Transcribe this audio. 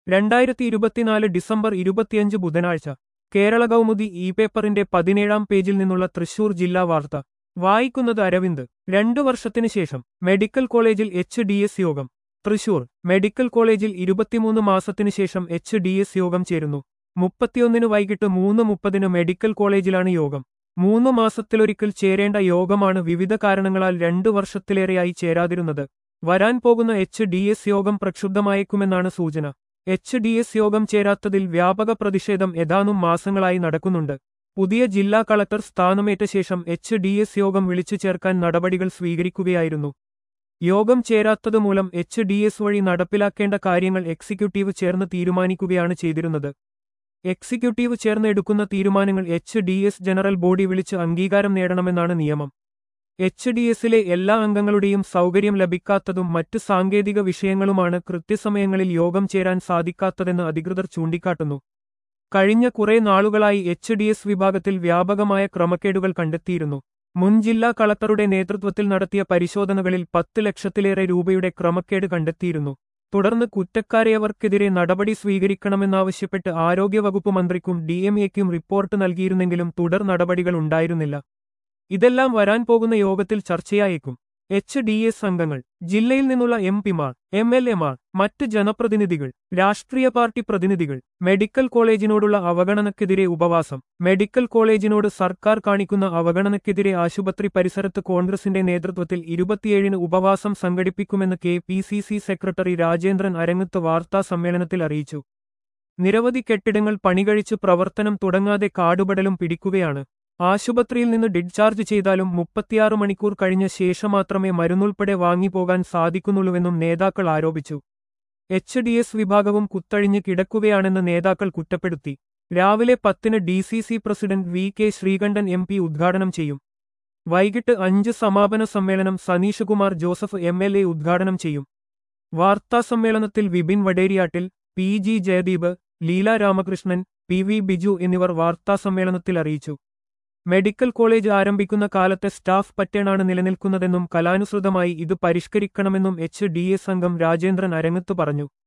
രണ്ടായിരത്തി ഇരുപത്തിനാല് ഡിസംബർ ഇരുപത്തിയഞ്ച് ബുധനാഴ്ച കേരള കൗമുദി ഇ പേപ്പറിന്റെ പതിനേഴാം പേജിൽ നിന്നുള്ള തൃശൂർ ജില്ലാ വാർത്ത വായിക്കുന്നത് അരവിന്ദ് രണ്ടു വർഷത്തിനു ശേഷം മെഡിക്കൽ കോളേജിൽ എച്ച് ഡി എസ് യോഗം തൃശൂർ മെഡിക്കൽ കോളേജിൽ ഇരുപത്തിമൂന്ന് മാസത്തിനു ശേഷം എച്ച് ഡി എസ് യോഗം ചേരുന്നു മുപ്പത്തിയൊന്നിന് വൈകിട്ട് മൂന്ന് മുപ്പതിന് മെഡിക്കൽ കോളേജിലാണ് യോഗം മൂന്ന് മാസത്തിലൊരിക്കൽ ചേരേണ്ട യോഗമാണ് വിവിധ കാരണങ്ങളാൽ രണ്ടു വർഷത്തിലേറെയായി ചേരാതിരുന്നത് വരാൻ പോകുന്ന എച്ച് ഡി എസ് യോഗം പ്രക്ഷുബ്ധമായേക്കുമെന്നാണ് സൂചന എച്ച് ഡി എസ് യോഗം ചേരാത്തതിൽ വ്യാപക പ്രതിഷേധം ഏതാനും മാസങ്ങളായി നടക്കുന്നുണ്ട് പുതിയ ജില്ലാ കളക്ടർ സ്ഥാനമേറ്റ ശേഷം എച്ച് ഡി എസ് യോഗം വിളിച്ചു ചേർക്കാൻ നടപടികൾ സ്വീകരിക്കുകയായിരുന്നു യോഗം ചേരാത്തതുമൂലം എച്ച് ഡി എസ് വഴി നടപ്പിലാക്കേണ്ട കാര്യങ്ങൾ എക്സിക്യൂട്ടീവ് ചേർന്ന് തീരുമാനിക്കുകയാണ് ചെയ്തിരുന്നത് എക്സിക്യൂട്ടീവ് ചേർന്ന് എടുക്കുന്ന തീരുമാനങ്ങൾ H D S general body വിളിച്ച് അംഗീകാരം നേടണമെന്നാണ് നിയമം എച്ച് ഡി എസിലെ എല്ലാ അംഗങ്ങളുടെയും സൗകര്യം ലഭിക്കാത്തതും മറ്റ് സാങ്കേതിക വിഷയങ്ങളുമാണ് കൃത്യസമയങ്ങളിൽ യോഗം ചേരാൻ സാധിക്കാത്തതെന്ന് അധികൃതർ ചൂണ്ടിക്കാട്ടുന്നു കഴിഞ്ഞ കുറെ നാളുകളായി എച്ച് ഡി എസ് വിഭാഗത്തിൽ വ്യാപകമായ ക്രമക്കേടുകൾ കണ്ടെത്തിയിരുന്നു മുൻ ജില്ലാ കളക്ടറുടെ നേതൃത്വത്തിൽ നടത്തിയ പരിശോധനകളിൽ പത്ത് ലക്ഷത്തിലേറെ രൂപയുടെ ക്രമക്കേട് കണ്ടെത്തിയിരുന്നു തുടർന്ന് കുറ്റക്കാരെയവർക്കെതിരെ നടപടി സ്വീകരിക്കണമെന്നാവശ്യപ്പെട്ട് ആരോഗ്യവകുപ്പ് മന്ത്രിക്കും ഡിഎംഎക്കും റിപ്പോർട്ട് നൽകിയിരുന്നെങ്കിലും തുടർ നടപടികൾ ഉണ്ടായിരുന്നില്ല ഇതെല്ലാം വരാൻ പോകുന്ന യോഗത്തിൽ ചർച്ചയായേക്കും എച്ച് ഡി എസ് അംഗങ്ങൾ ജില്ലയിൽ നിന്നുള്ള എം പിമാർ എം എൽ എമാർ മറ്റ് ജനപ്രതിനിധികൾ രാഷ്ട്രീയ പാർട്ടി പ്രതിനിധികൾ മെഡിക്കൽ കോളേജിനോടുള്ള അവഗണനക്കെതിരെ ഉപവാസം മെഡിക്കൽ കോളേജിനോട് സർക്കാർ കാണിക്കുന്ന അവഗണനക്കെതിരെ ആശുപത്രി പരിസരത്ത് കോൺഗ്രസിന്റെ നേതൃത്വത്തിൽ ഇരുപത്തിയേഴിന് ഉപവാസം സംഘടിപ്പിക്കുമെന്ന് K P C C secretary Rajendran Arangath വാർത്താ സമ്മേളനത്തിൽ അറിയിച്ചു നിരവധി കെട്ടിടങ്ങൾ പണികഴിച്ച് പ്രവർത്തനം തുടങ്ങാതെ കാടുപടലും പിടിക്കുകയാണ് ആശുപത്രിയിൽ നിന്ന് ഡിസ്ചാർജ് ചെയ്താലും മുപ്പത്തിയാറ് മണിക്കൂർ കഴിഞ്ഞ ശേഷം മാത്രമേ മരുന്നുൾപ്പെടെ വാങ്ങിപ്പോകാൻ സാധിക്കുന്നുള്ളൂവെന്നും നേതാക്കൾ ആരോപിച്ചു എച്ച് ഡി എസ് വിഭാഗവും കുത്തഴിഞ്ഞ് കിടക്കുകയാണെന്ന് നേതാക്കൾ കുറ്റപ്പെടുത്തി രാവിലെ പത്തിന് D C C president V K Sreekandan M P ഉദ്ഘാടനം ചെയ്യും വൈകിട്ട് അഞ്ച് സമാപന സമ്മേളനം Saneesh Kumar Joseph M L A ഉദ്ഘാടനം ചെയ്യും വാർത്താസമ്മേളനത്തിൽ Vipin Vaderiyattil P G Jayadeep Leela Ramakrishnan P V Biju എന്നിവർ വാർത്താസമ്മേളനത്തിൽ അറിയിച്ചു മെഡിക്കൽ കോളേജ് ആരംഭിക്കുന്ന കാലത്തെ സ്റ്റാഫ് പറ്റേണാണ് നിലനിൽക്കുന്നതെന്നും കലാനുസൃതമായി ഇത് പരിഷ്കരിക്കണമെന്നും എച്ച് ഡി എസ് അംഗം രാജേന്ദ്രൻ അരങ്ങത്ത് പറഞ്ഞു